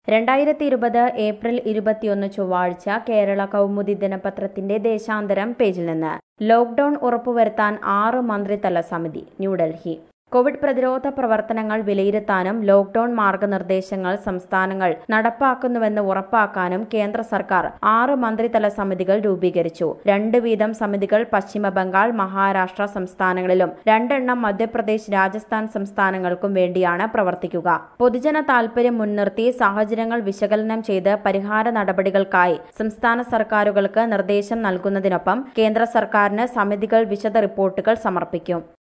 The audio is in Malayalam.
രണ്ടായിരത്തി ഇരുപത് ഏപ്രിൽ ഇരുപത്തിയൊന്ന് ചൊവ്വാഴ്ച കേരള കൗമുദി ദിനപത്രത്തിന്റെ ദേശാന്തരം പേജിൽ നിന്ന് ലോക്ഡൌൺ ഉറപ്പുവരുത്താൻ ആറ് മന്ത്രിതല സമിതി ന്യൂഡൽഹി കോവിഡ് പ്രതിരോധ പ്രവർത്തനങ്ങൾ വിലയിരുത്താനും ലോക്ഡൌൺ മാർഗനിർദ്ദേശങ്ങൾ സംസ്ഥാനങ്ങൾ നടപ്പാക്കുന്നുവെന്ന് ഉറപ്പാക്കാനും കേന്ദ്ര സർക്കാർ ആറ് മന്ത്രിതല സമിതികൾ രൂപീകരിച്ചു രണ്ട് വീതം സമിതികൾ പശ്ചിമ ബംഗാൾ മഹാരാഷ്ട്ര സംസ്ഥാനങ്ങളിലും രണ്ടെണ്ണം മധ്യപ്രദേശ് രാജസ്ഥാൻ സംസ്ഥാനങ്ങൾക്കും വേണ്ടിയാണ് പ്രവർത്തിക്കുക പൊതുജന താൽപര്യം മുൻനിർത്തി സാഹചര്യങ്ങൾ വിശകലനം ചെയ്ത് പരിഹാര നടപടികൾക്കായി സംസ്ഥാന സർക്കാരുകൾക്ക് നിർദ്ദേശം നൽകുന്നതിനൊപ്പം കേന്ദ്ര സർക്കാരിന് സമിതികൾ വിശദ റിപ്പോർട്ടുകൾ സമർപ്പിക്കും